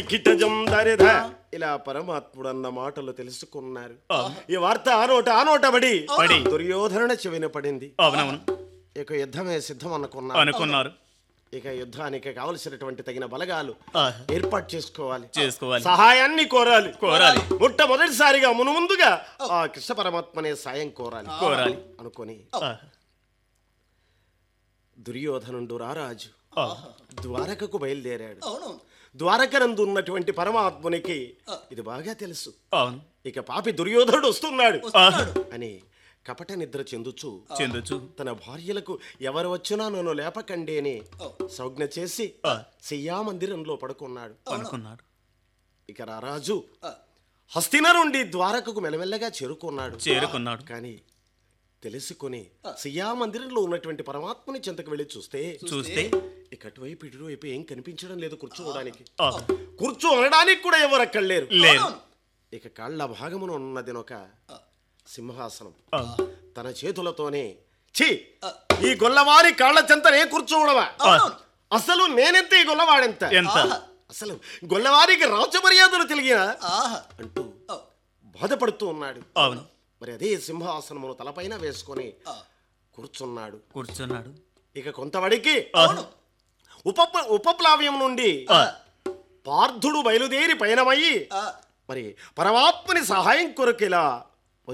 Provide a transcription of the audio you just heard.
కిటజం దరిధ ఇలా పరమాత్ముడు అన్న మాటలు తెలుసుకున్నారు ఈ వార్త ఆనోట ఆనోట పడి పడి. దుర్యోధన చెవిన పడింది అవునవును ఇక యుద్ధమే సిద్ధం అనుకున్నారు అనుకున్నారు ఇక యుద్ధానికి కావలసినటువంటి తగిన బలగాలు ఆహా. ఏర్పాటు చేసుకోవాలి చేసుకోవాలి సహాయాన్ని కోరాలి కోరాలి మొట్టమొదటిసారిగా మునుముందుగా ఆ కృష్ణ పరమాత్మనే సాయం కోరాలి కోరాలి అనుకొని ఆహా. దుర్యోధనుడు రారాజు ఆహా. ద్వారకకు బయలుదేరాడు అవును ద్వారకనందు ఉన్నటువంటి పరమాత్మునికి ఇది బాగా తెలుసు అవును ఇక పాపి దుర్యోధనుడు వస్తున్నాడు ఆహా. అని కపట నిద్ర చెందుచు చెందొచ్చు తన భార్యలకు ఎవరు వచ్చినా నన్ను లేపకండి అని సంజ్ఞ చేసి ఆ. శయ్యా మందిరంలో పడుకున్నాడు అనుకున్నాడు ఇక రారాజు హస్తిన నుండి ద్వారకకు మెల్లమెల్లగా చేరుకున్నాడు చేరుకున్నాడు కానీ తెలుసుకొని శయ్యా మందిరంలో ఉన్నటువంటి పరమాత్మని చెంతకు వెళ్ళి చూస్తే చూస్తే ఇక అటువైపు ఇటువైపు ఏం కనిపించడం లేదు కూర్చోవడానికి ఆహా. కూర్చో అనడానికి కూడా ఎవరు అక్కడ లేరు లేరు ఇక కాళ్ళ భాగమున ఉన్నది ఒక సింహాసనం ఆహా. తన చేతులతోనే ఛీ ఈ గొల్లవారి కాళ్ళ చెంతనే కూర్చోవడమా ఆహా. అసలు నేనెంత ఈ గొల్లవాడెంత ఎంత అసలు గొల్లవారికి రాజ మర్యాదలు తెలియన ఆహా అంటూ బాధపడుతూ ఉన్నాడు అవును మరి అదే సింహాసనమును తలపైన వేసుకొని కూర్చున్నాడు కూర్చున్నాడు ఇక కొంతవడికి అవును ఉప ఉపప్లావ్యం నుండి పార్థుడు బయలుదేరి పయనమయ్యి ఆ, మరి పరమాత్మని సహాయం కొరకు ఇలా